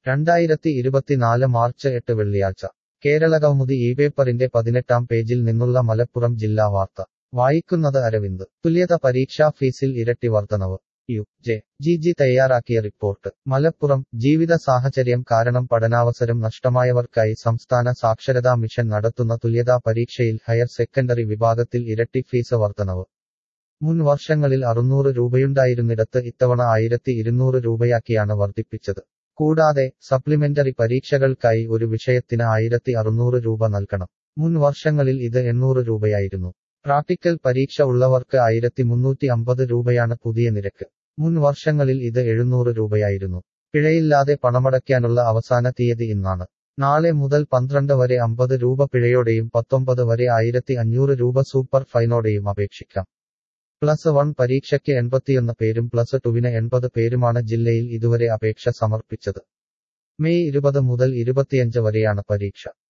രണ്ടായിരത്തി ഇരുപത്തിനാല് മാർച്ച് എട്ട് വെള്ളിയാഴ്ച കേരളകൗമുദി ഈ പേപ്പറിന്റെ പതിനെട്ടാം പേജിൽ നിന്നുള്ള മലപ്പുറം ജില്ലാ വാർത്ത വായിക്കുന്നത് അരവിന്ദ് തുല്യത പരീക്ഷാ ഫീസിൽ ഇരട്ടി വർധനവ് യു ജെ ജി ജി തയ്യാറാക്കിയ റിപ്പോർട്ട് മലപ്പുറം ജീവിത സാഹചര്യം കാരണം പഠനാവസരം നഷ്ടമായവർക്കായി സംസ്ഥാന സാക്ഷരതാ മിഷൻ നടത്തുന്ന തുല്യതാ പരീക്ഷയിൽ ഹയർ സെക്കൻഡറി വിഭാഗത്തിൽ ഇരട്ടി ഫീസ് വർധനവ് മുൻ വർഷങ്ങളിൽ അറുന്നൂറ് രൂപയുണ്ടായിരുന്നിടത്ത് ഇത്തവണ ആയിരത്തി ഇരുന്നൂറ് രൂപയാക്കിയാണ് വർദ്ധിപ്പിച്ചത് കൂടാതെ സപ്ലിമെന്ററി പരീക്ഷകൾക്കായി ഒരു വിഷയത്തിന് ആയിരത്തി അറുന്നൂറ് രൂപ നൽകണം മുൻ വർഷങ്ങളിൽ ഇത് എണ്ണൂറ് രൂപയായിരുന്നു പ്രാക്ടിക്കൽ പരീക്ഷ ഉള്ളവർക്ക് ആയിരത്തി മുന്നൂറ്റി അമ്പത് രൂപയാണ് പുതിയ നിരക്ക് മുൻ വർഷങ്ങളിൽ ഇത് എഴുന്നൂറ് രൂപയായിരുന്നു പിഴയില്ലാതെ പണമടയ്ക്കാനുള്ള അവസാന തീയതി ഇന്നാണ് നാളെ മുതൽ പന്ത്രണ്ട് വരെ അമ്പത് രൂപ പിഴയോടെയും പത്തൊമ്പത് വരെ ആയിരത്തി അഞ്ഞൂറ് രൂപ സൂപ്പർ ഫൈനോടെയും അപേക്ഷിക്കാം പ്ലസ് വൺ പരീക്ഷയ്ക്ക് എൺപത്തിയൊന്ന് പേരും പ്ലസ് ടുവിന് എൺപത് പേരുമാണ് ജില്ലയിൽ ഇതുവരെ അപേക്ഷ സമർപ്പിച്ചത് മെയ് ഇരുപത് മുതൽ ഇരുപത്തിയഞ്ച് വരെയാണ് പരീക്ഷ